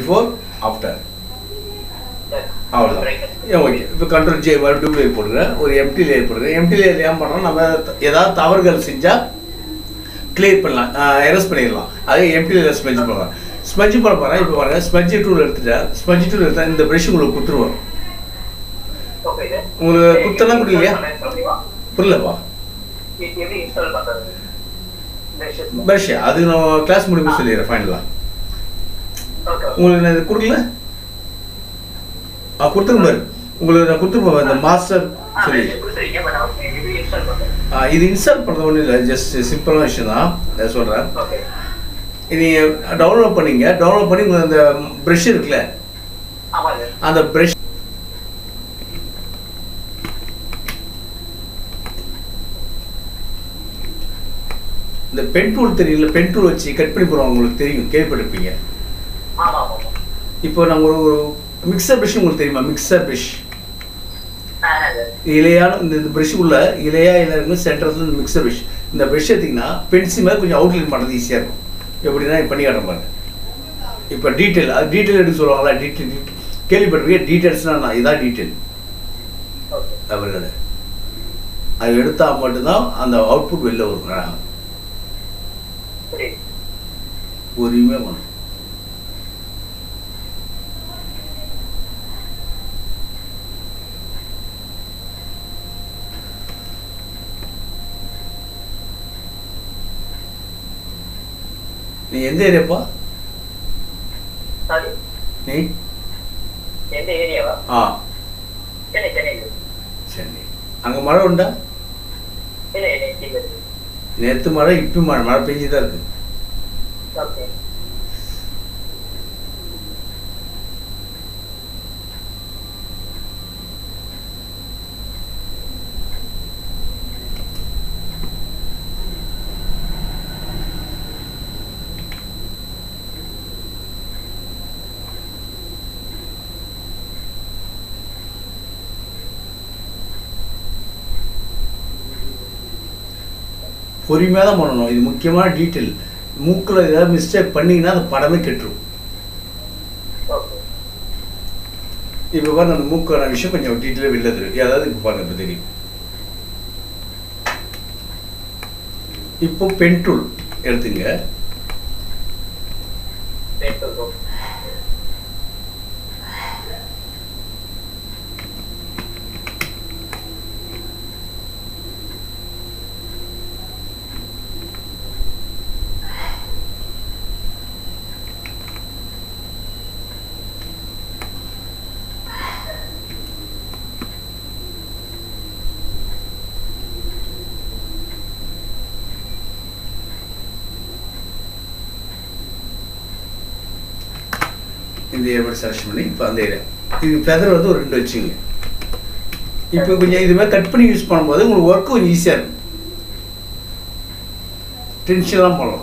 Before after அவ்வளோதான் ஏன் okay இப்போ கண்ட்ரோல் ஜே மறுபடியும் லேயர் போடுறேன் ஒரு எம்டி லேயர் போடுறேன் எம்டி லேயர் ஏன் பண்ணுறோம் நம்ம ஏதாவது தவறுகள் செஞ்சால் கிளியர் பண்ணலாம் எரஸ் பண்ணிடலாம் அதே எம்டி லேயர் ஸ்மெஜ் பண்ணலாம் ஸ்மெஜ் பண்ண போகிறேன் இப்போ பாருங்கள் ஸ்மெஜ் டூல் எடுத்துட்டேன் ஸ்மெஜ் டூல் எடுத்தா இந்த ப்ரஷ் உங்களுக்கு குத்துருவோம் ஓகே இது உங்களுக்கு குத்தெல்லாம் கொடுக்கலையா சொல்லுவா புரியலப்பா எப்படி இன்ஸ்டால் பண்றது Brushes. ப்ரஷ் அது நான் கிளாஸ் முடிவு சொல்லிடுறேன் ஃபைனலாக Okay, okay. உங்களுக்கு நான் இது கொடுக்கல ஆ கொடுத்துருங்க பாரு உங்களுக்கு நான் கொடுத்துருப்பேன் இந்த மாஸ்டர் ஆ, சொல்லி brushes கொடுத்துருக்கீங்க, but அவங்க எப்படி install பண்றது? ஆ, இது இன்ஸ்டால் பண்ணுறது ஒன்றும் இல்லை ஜஸ்ட் சிம்பிளான விஷயம் தான் நான் சொல்கிறேன் Okay. இது டவுன்லோட் பண்ணீங்க டவுன்லோட் பண்ணி உங்களுக்கு அந்த ப்ரஷ் இருக்குல்ல ஆமா sir. அந்த ப்ரஷ் இந்த பென் டூல் தெரியல பென் டூல் வச்சு கட் பண்ணி போடுவாங்க உங்களுக்கு தெரியும் கேள்விப்பட்டிருப்பீங்க ஆமா, ஆமா, ஆமா. இப்போ நம்ம ஒரு ஒரு மிக்சர் ப்ரஷ் உங்களுக்கு தெரியுமா மிக்சர் ப்ரஷ் ஆ, ஆ, sir. இலையான இந்த இந்த ப்ரஷ் உள்ள இலையா இலை இருக்கும் சென்டர்ல இந்த மிக்சர் ப்ரஷ் இந்த ப்ரஷ் எடுத்தீங்கன்னா பென்சில் மாதிரி கொஞ்சம் அவுட்லைன் பண்ணுறது ஈஸியாக இருக்கும் எப்படின்னா இப்ப பண்ணி காட்டுறேன் பாருங்க இப்போ டீட்டெயில் அது டீட்டெயில் எடுத்து சொல்லுவாங்களா டீட்டெயில் கேள்விப்பட்டிருக்கீங்க டீட்டெயில்ஸ்னால் நான் இதான் டீட்டெயில் Okay. அவர்களோட அது எடுத்தால் மட்டும்தான் அந்த அவுட்புட் வெளில வரும் அழகா. புரியுது. பொறுமையாக பண்ணும் நீ எந்த ஏரியாப்பா Sorry. நீ எந்த ஏரியாவா ஆ சென்னை சென்னை சரி அங்கே மழை உண்டா இல்லை இல்லை இல்லை நேற்று மழை இப்போ மழை மழை பெஞ்சு தான் இருக்கு ஓகே பொறுமையாக தான் பண்ணணும் இது முக்கியமான டீட்டெயில் மூக்கில் ஏதாவது மிஸ்டேக் பண்ணீங்கன்னா அந்த படமே கெட்டுரும் ஓகே இப்போ பாருங்க அந்த மூக்கான விஷயம் கொஞ்சம் டீட்டெயிலாக வெளில தெரியும் அதாவது இப்போ பாருங்க இப்போ தெரியும் இப்போ பென் டூல் எடுத்துங்க பெட்ரோல் ஓகே இந்த ஏர்பட் செலக்ட் பண்ணி இப்போ அந்த ஏரியா இது ஃபெதர் வந்து ஒரு ரெண்டு வச்சுங்க இப்போ கொஞ்சம் இது மாதிரி கட் பண்ணி யூஸ் பண்ணும்போது உங்களுக்கு ஒர்க் கொஞ்சம் ஈஸியாக இருக்கும் டென்ஷன்லாம் பண்ணலாம்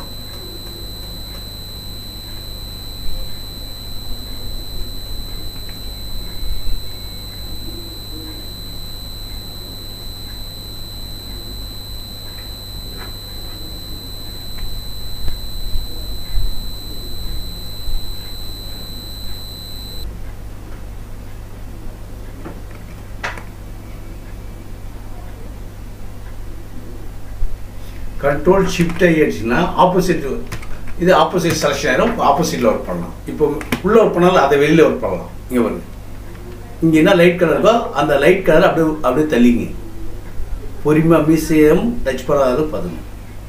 கண்ட்ரோல் ஷிஃப்ட் ஆகிடுச்சுன்னா ஆப்போசிட் இது ஆப்போசிட் செலக்ஷன் ஆயிரும் ஆப்போசிட்டில் ஒர்க் பண்ணலாம் இப்போ உள்ளே ஒர்க் பண்ணாலும் அதை வெளியில் ஒர்க் பண்ணலாம் இங்கே பாருங்க இங்கே என்ன லைட் கலர் இருக்கோ அந்த லைட் கலர் அப்படியே அப்படியே தள்ளிங்க பொறுமையாக மீசையும் டச் பண்ணாத பதுங்க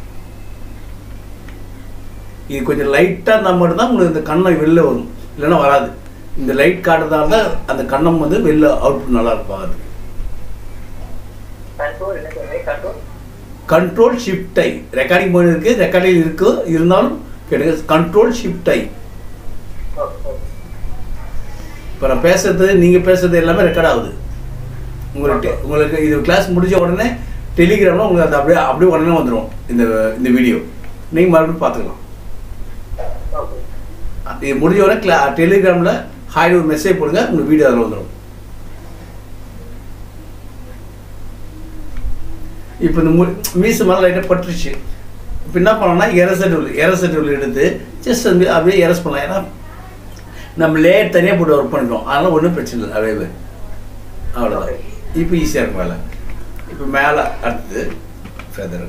இது கொஞ்சம் லைட்டாக இருந்தால் மட்டும்தான் உங்களுக்கு இந்த கண்ணம் வெளில வரும் இல்லைன்னா வராது இந்த லைட் காட்டுறதால தான் அந்த கண்ணம் வந்து வெளில அவுட்புட் நல்லா இருக்கும் அது கண்ட்ரோல் என்ன சொல்றீங்க control control shift I recording mode இருக்கு ரெக்கார்டிங் இருக்கு இருந்தாலும் கேட்டுங்க control shift I okay okay இப்போ நான் பேசுறது நீங்கள் பேசுறது எல்லாமே ரெக்கார்ட் ஆகுது உங்களுக்கு உங்களுக்கு இது கிளாஸ் முடிஞ்ச உடனே டெலிகிராமில் உங்களுக்கு அது அப்படியே அப்படியே உடனே வந்துடும் இந்த இந்த வீடியோ நீங்கள் மறுபடியும் பார்த்துக்கலாம் ஓகே இது முடிஞ்ச உடனே கிளா டெலிகிராமில் ஹாய் ஒரு மெசேஜ் போடுங்க உங்களுக்கு வீடியோ அதில் வந்துடும் இப்போ இந்த மு மீசு மேலே லைட்டாக பட்டுருச்சு இப்போ என்ன பண்ணலாம்னா எரசட் உள்ள எரசட் உள்ள எடுத்து ஜஸ்ட் வந்து அப்படியே எரஸ் பண்ணலாம் ஏன்னா நம்ம லேயர் தனியாக போட்டு ஒர்க் பண்ணிக்கிறோம் அதனால் ஒன்றும் பிரச்சனை இல்லை அவைவு அவ்வளோதான் இப்போ ஈஸியாக இருக்கும் வேலை இப்போ மேலே அடுத்தது ஃபெதர்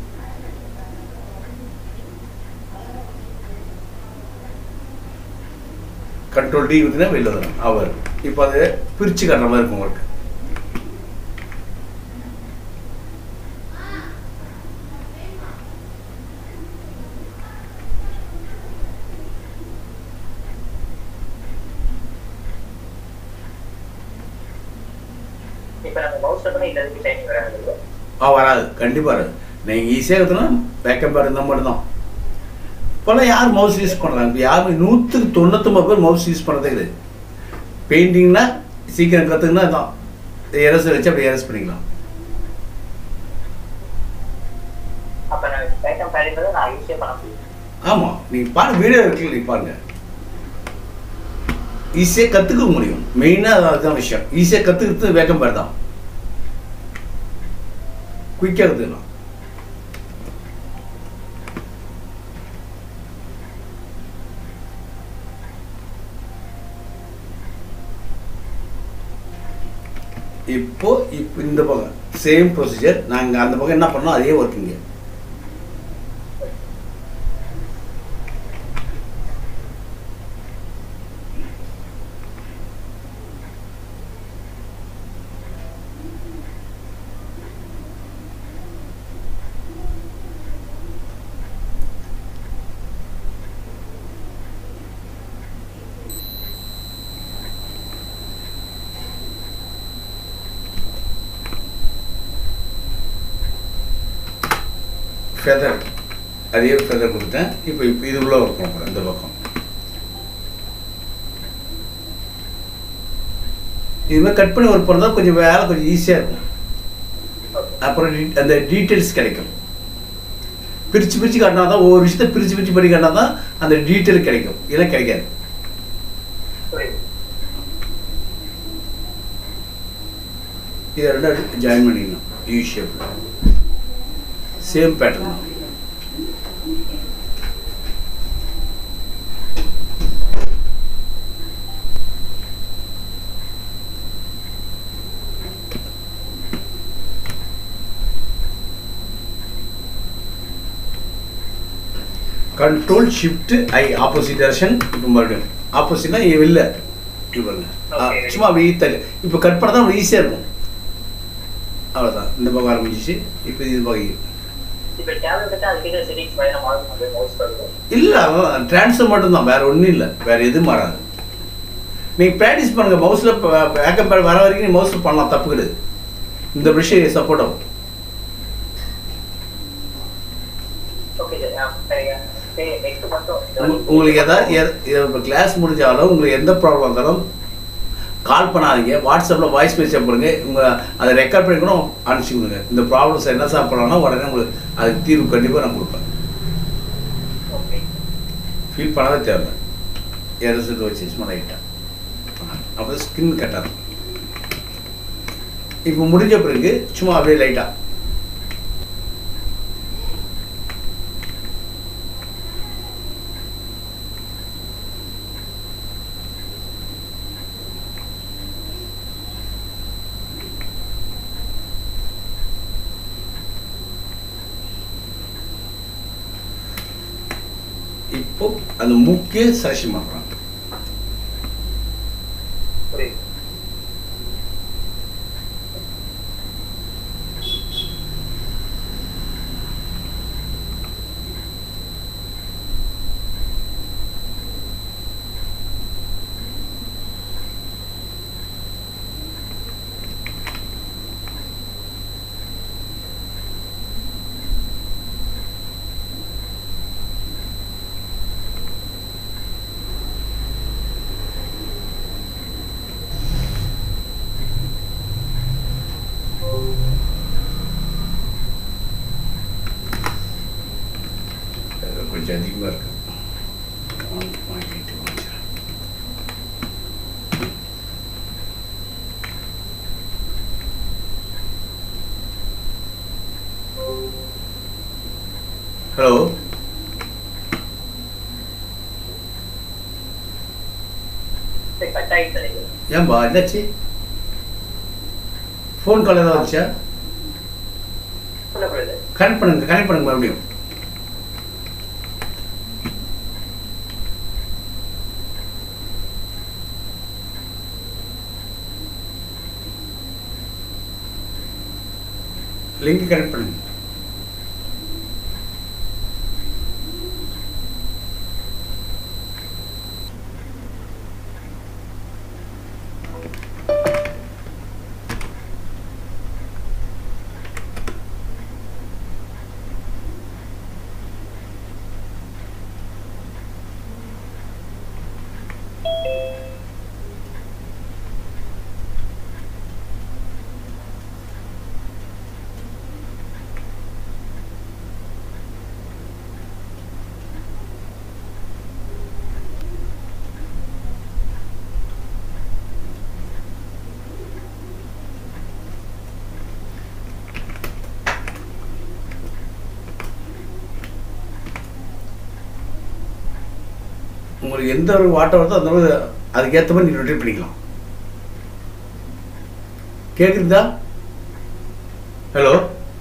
கண்ட்ரோல் டி ஊற்றினா வெளில வரும் அவர் இப்போ அது பிரித்து காட்டுற மாதிரி இருக்கும் ஒர்க் இப்ப நம்ம மவுஸ் பண்ணா இந்த இதுக்கு டைமிங் வராது ஆ வராது கண்டிப்பாக வராது நீங்கள் ஈஸியாக எடுத்தோன்னா பேக்கப் இருந்தால் மட்டும்தான் இப்போல்லாம் யார் மவுஸ் யூஸ் பண்ணுறாங்க இப்போ யாரும் நூற்றுக்கு தொண்ணூத்தொம்பது பேர் மவுஸ் யூஸ் பண்ணுறதே கிடையாது பெயிண்டிங்னா சீக்கிரம் கற்றுக்குன்னா தான் எரஸ் வச்சு அப்படி எரஸ் பண்ணிக்கலாம் அப்ப நான் பேக்கம் பேடிங்கிறத நான் யூஸே பண்ண முடியும் ஆமாம் நீங்கள் பாருங்க வீடியோ இருக்குல்ல நீ பாருங்க ஈஸியாக கற்றுக்க முடியும் மெயினாக அதுதான் விஷயம் ஈஸியாக கற்றுக்கிறது வேக்கம் பேர் தான் குயிக்காக கற்றுக்கலாம் இப்போ இப்போ இந்த பக்கம் சேம் ப்ரொசீஜர் நாங்கள் அந்த பக்கம் என்ன பண்ணோம் அதே ஒர்க்கிங்க ஃபெதர் அதே ஃபெதர் கொடுத்தேன் இப்போ இப்போ இது உள்ள ஒர்க் பண்ண போகிறேன் இந்த பக்கம் இதுமாதிரி கட் பண்ணி ஒர்க் பண்ணால் கொஞ்சம் வேலை கொஞ்சம் ஈஸியாக இருக்கும் அப்புறம் டி- அந்த டீட்டெயில்ஸ் கிடைக்கும் பிரித்து பிரித்து காட்டினா தான் ஒவ்வொரு விஷயத்தை பிரித்து பிரித்து பண்ணி காட்டினா தான் அந்த டீட்டெயில் கிடைக்கும் இல்லை கிடைக்காது புரியுது இதை ரெண்டாவது ஜாயின் பண்ணிக்கணும் யூ ஷேப் சேம் பேட்டர்ன் தான் control shift I opposite direction இப்போ மறுபடியும் ஆப்போசிட்னா வெளில இது பாருங்க ஆ, Okay. சும்மா அப்படி ஈத்தல் இப்போ கட் பண்ண தான் ஈஸியாக இருக்கும் அவ்வளோதான் இந்த பக்கம் ஆரம்பிச்சிச்சு இப்போ இது பக்கம் இப்ப டேப்லெட் கிட்ட அதுக்கிட்ட செட்டிங்ஸ் மாதிரி நம்ம மாறும் அப்படியே மவுஸ் வருது இல்லை அதான் ட்ரான்ஸ்ஃபர் மட்டும்தான் வேற ஒன்றும் இல்லை வேற எதுவும் மாறாது நீங்கள் ப்ராக்டிஸ் பண்ணுங்க மவுஸில் பேக்கப் பேட் வர வரைக்கும் நீ மவுஸில் பண்ணலாம் தப்பு கிடையாது இந்த விஷயம் சப்போர்ட் ஆகும் ஓகே சரி நெக்ஸ்ட் மட்டும் உங்க- உங்களுக்கு எதாவது இப்போ கிளாஸ் முடிஞ்சாலும் உங்களுக்கு எந்த ப்ராப்ளம் இருந்தாலும் கால் பண்ணாதீங்க வாட்ஸ்அப்பில் வாய்ஸ் மெசேஜ் பண்ணுங்க உங்கள் அதை ரெக்கார்ட் பண்ணி கூட அனுப்பிச்சி கொடுங்க இந்த ப்ராப்ளம்ஸ் என்ன சார் பண்ணலாம்னா உடனே உங்களுக்கு அதுக்கு தீர்வு கண்டிப்பாக நான் கொடுப்பேன் ஓகே ஃபீல் பண்ணவே தேவையில்ல எரசிட்டு வச்சு சும்மா லைட்டாக அப்போ ஸ்கின் கட்டாது இப்போ முடிஞ்ச பிறகு சும்மா அப்படியே லைட்டாக இப்போ அந்த முக்கிய செலக்ஷன் பண்ணுறான் புரியுது அது கொஞ்சம் அதிகமாக இருக்கு ஒன் பாயிண்ட் எயிட் வாங்கிக்கிறேன் ஹலோ சரி கட் ஆயிடுச்சு நினைக்கிறேன் ஏன்பா என்னாச்சு ஃபோன் கால் ஏதாவது வந்துச்சா சொல்ல புரியுது கனெக்ட் பண்ணுங்க கனெக்ட் பண்ணுங்க மறுபடியும் லிங்க் கனெக்ட் பண்ணுங்க உங்களுக்கு எந்த ஒரு வாட்டர் வருதோ அந்த மாதிரி அதுக்கேற்ற மாதிரி நீங்கள் ரொட்டேட் பண்ணிக்கலாம் கேட்குறதா ஹலோ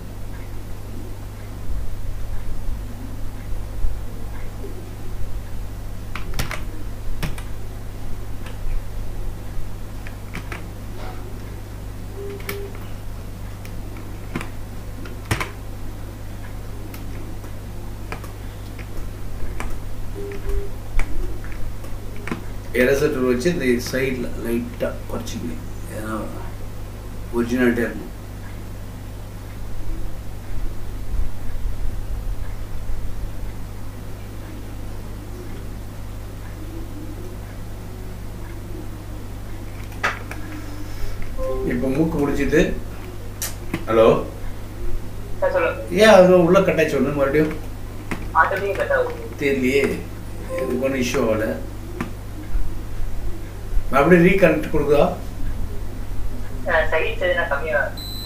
எரசர் டூல் வச்சு இந்த சைடில் லைட்டாக குறைச்சிங்க ஏன்னா ஒரிஜினாலிட்டியாக இருக்கும் இப்போ மூக்கு முடிச்சிட்டு ஹலோ சார் சொல்லுங்க ஏன் அது உள்ள கட்டாச்சு ஒன்று மறுபடியும் ஆட்டோமேட்டிக் கட் ஆகுது தெரியலையே இதுக்கு ஒன்றும் இஷ்யூ ஆகல மறுபடியும் ரீகனெக்ட் கொடுக்குதா சைஸ் எதுனா கம்மியா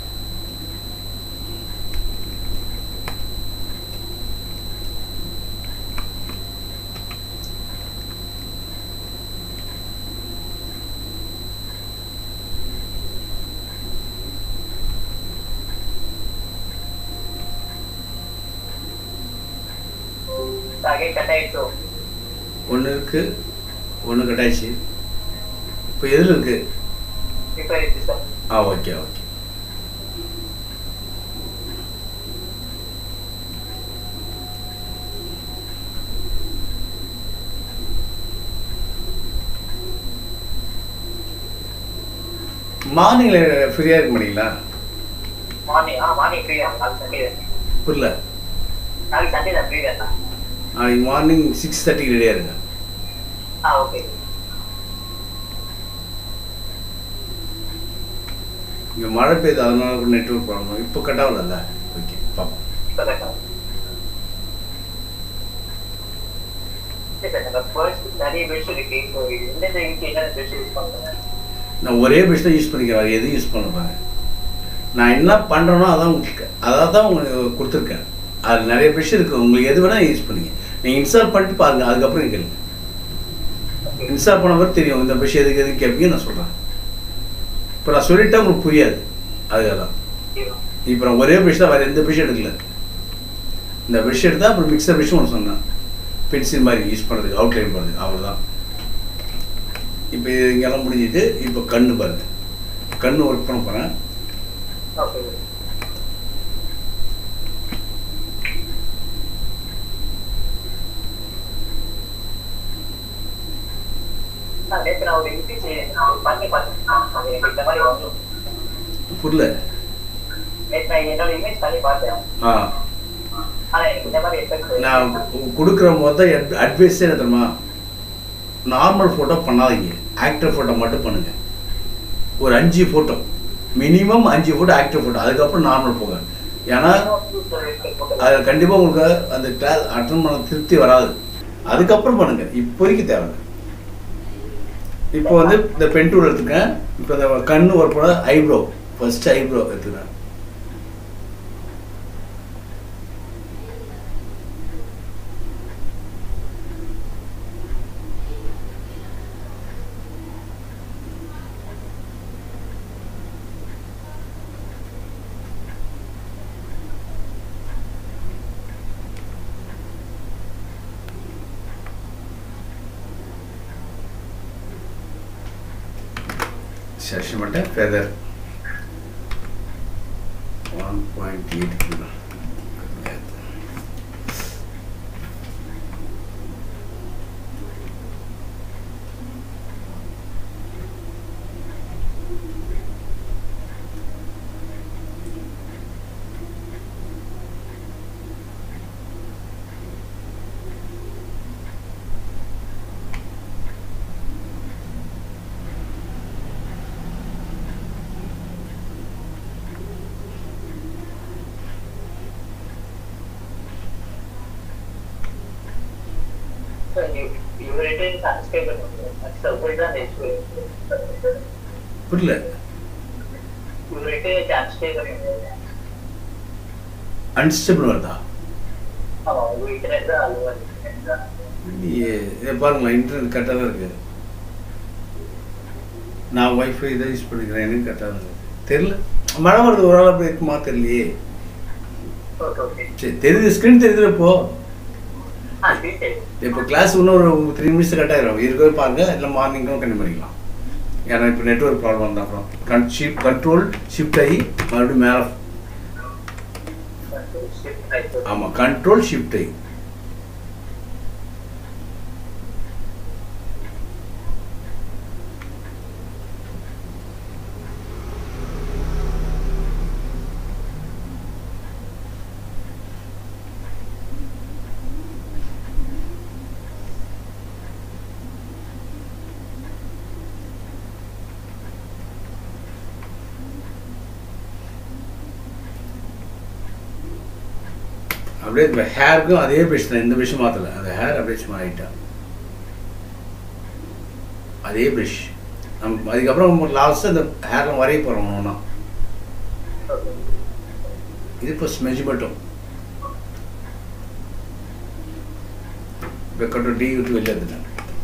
அகைன் கட் ஆயிடுச்சு ஒன்று இருக்கு ஒன்று கட்டாச்சு இப்போ எதில் இருக்கு இப்போ இருக்கு சார் ஆ ஓகே ஓகே மார்னிங்கில் ஃப்ரீயாக இருக்க மாட்டீங்களா மார்னிங் ஆ மார்னிங் ஃப்ரீ தான் நாளைக்கு சண்டே தான் புரியல நாளைக்கு சண்டே தான் ஃப்ரீ தான் நாளைக்கு மார்னிங் சிக்ஸ் தேர்ட்டிக்கு ரெடியாக இருங்க ஆ ஓகே இங்கே மழை பெய்யுது அதனால கூட நெட்ஒர்க் ப்ராப்ளம் இப்போ கட் ஆகலல்ல ஓகே பார்ப்போம் இப்போ கட் ஆகும் சரி சார் நம்ம ஃபர்ஸ்ட் நிறைய பெட்ஸ் இருக்கு ஸோ எந்தெந்த இதுக்கு என்னென்ன பெட்ஸ் யூஸ் பண்ணுங்க நான் ஒரே பெஸ்ட் தான் யூஸ் பண்ணிக்கிறேன் வேறு எதுவும் யூஸ் பண்ண பாருங்க நான் என்ன பண்ணுறேனோ அதான் உங்களுக்கு அதான் தான் உங்களுக்கு கொடுத்துருக்கேன் அது நிறைய பெஷ் இருக்குது உங்களுக்கு எது வேணால் யூஸ் பண்ணிங்க நீங்கள் இன்ஸ்டால் பண்ணிட்டு பாருங்கள் அதுக்கப்புறம் கேளுங்க இன்ஸ்டால் பண்ண மாதிரி தெரியும் இந்த பெஷ் எதுக்கு எதுக்கு கேட்பீங்க நான் சொல்கிறேன் இப்போ நான் சொல்லிட்டா உங்களுக்கு புரியாது அதுக்காக தான் இப்போ நான் ஒரே பெஷ் தான் வேறு எந்த பெஷ் எடுக்கல இந்த பெஷ் எடுத்தால் அப்புறம் மிக்சர் பெஷ் ஒன்று சொன்னேன் பென்சில் மாதிரி யூஸ் பண்ணுறதுக்கு அவுட்லைன் பண்ணுறதுக்கு அவ்வளோதான் இப்போ இங்கெல்லாம் முடிஞ்சிட்டு இப்போ கண்ணு பாருங்க கண்ணு ஒர்க் பண்ண போகிறேன் ஓகே நான் நேற்று நான் ஒரு இன்ட்ரி பண்ணி பார்த்தேன் அது எனக்கு இந்த மாதிரி வரும் புரியல நேற்று நான் என்னோட இமேஜ் பண்ணி பார்த்தேன் ஆ ஆனா எனக்கு இந்த மாதிரி எஃபெக்ட் நான் கொடுக்குற மொத்த அட்வைஸே என்ன தெரியுமா நார்மல் ஃபோட்டோ பண்ணாதீங்க ஆக்டர் ஃபோட்டோ மட்டும் பண்ணுங்க ஒரு அஞ்சு ஃபோட்டோ மினிமம் அஞ்சு ஃபோட்டோ ஆக்டர் ஃபோட்டோ அதுக்கப்புறம் நார்மல் போங்க ஏன்னா அது கண்டிப்பாக உங்களுக்கு அந்த கிளாஸ் அட்டன் பண்ண திருப்தி வராது அதுக்கப்புறம் பண்ணுங்க இப்போதைக்கு தேவை இப்போ வந்து இந்த பென் டூல் எடுத்துக்கேன் இப்போ இந்த கண்ணு ஒர்க் பண்ண ஐப்ரோ ஃபர்ஸ்ட் ஐப்ரோ எடுத்துக்கிறேன் செஷன் மட்டும் feather one point eight kilo So you you retain subscriber server தான் issue. புரியல You retain subscriber அன்ஸ்டபிள் வருதா ஆமா உங்க இன்டர்நெட் தான் அழுவா இன்டர்நெட் தான் இல்லையே இதை பாருங்களேன் இன்டர்நெட் கரெக்டாக தான் இருக்குது நான் ஒய்ஃபை இதை யூஸ் பண்ணிக்கிறேன் எனக்கு கரெக்டாக தான் இருக்குது தெரியல மழை வருது ஒரு ஆள் அப்படி இருக்குமா தெரியலையே ஓகே ஓகே சரி தெரியுது ஸ்க்ரீன் தெரியுதுல இப்போ ஆ டீடைல் இப்போ கிளாஸ் இன்னும் ஒரு த்ரீ மினிட்ஸ் கட் ஆயிரும் இருக்கவே பாருங்க இல்லை மார்னிங்கும் கண்டிப்பாக பண்ணிக்கலாம் ஏன்னா இப்போ நெட்ஒர்க் ப்ராப்ளம் தான் அப்புறம் கன் ஷிப் கண்ட்ரோல் ஷிஃப்ட் ஆகி மறுபடியும் மேலே ஆமாம் கண்ட்ரோல் ஷிஃப்ட் ஆகி அப்படியே இந்த ஹேருக்கும் அதே ப்ரஷ் தான் இந்த ப்ரஷ் மாற்றல அந்த ஹேர் அப்படியே சும்மா ஆகிட்டா அதே ப்ரஷ் நமக்கு அதுக்கப்புறம் லாஸ்ட்டு அந்த ஹேரில் வரைய போகிறோம் ஒன்றா இது இப்போ ஸ்மெஜ் மட்டும் இப்போ கட்டு டீ விட்டு வெளியே வந்துட்டேன்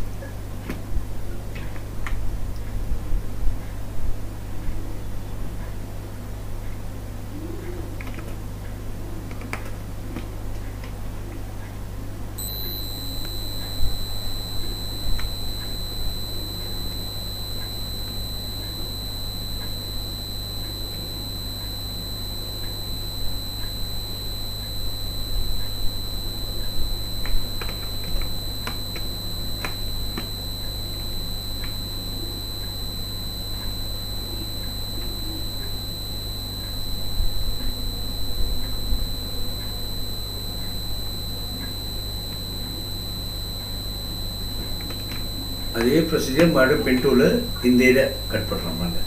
அதே ப்ரொசீஜர் மறுபடியும் பென் டூலு இந்த இதை கட் பண்ணுறோம் பாருங்க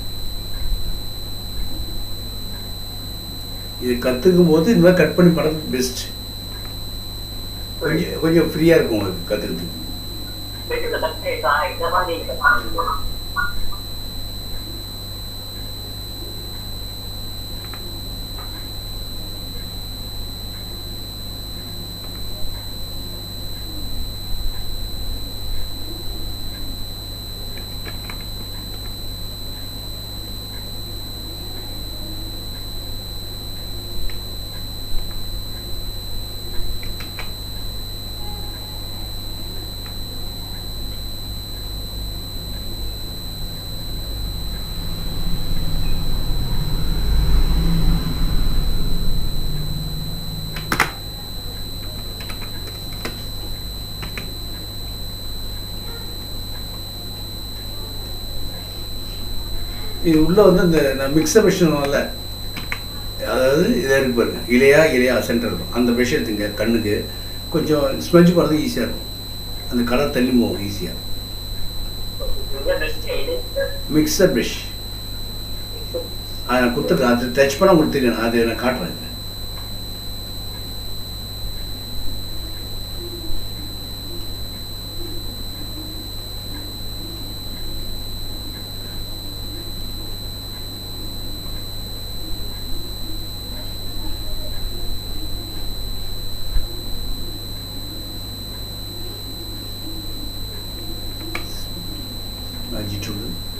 இது கற்றுக்கும் போது இந்த மாதிரி கட் பண்ணி பண்ணுறது பெஸ்ட் கொஞ்சம் கொஞ்சம் ஃப்ரீயாக இருக்கும் உங்களுக்கு கற்றுக்கிறதுக்கு இந்த மாதிரி இது உள்ளே வந்து இந்த நான் மிக்சர் மிஷின்ல அதாவது இதாக இருக்கு பாருங்க இலையா இலையா சென்டர் இருக்கும் அந்த ப்ரெஷ் எடுத்துங்க கண்ணுக்கு கொஞ்சம் ஸ்மெஜ் பண்ணுறது ஈஸியாக இருக்கும் அந்த கலர் தள்ளி போகும் ஈஸியாக மிக்சர் ப்ரெஷ் அதை நான் குத்துட்டு அது டச் பண்ண உங்களுக்கு தெரியும் அது நான் காட்டுறேன் இது. Magic tool.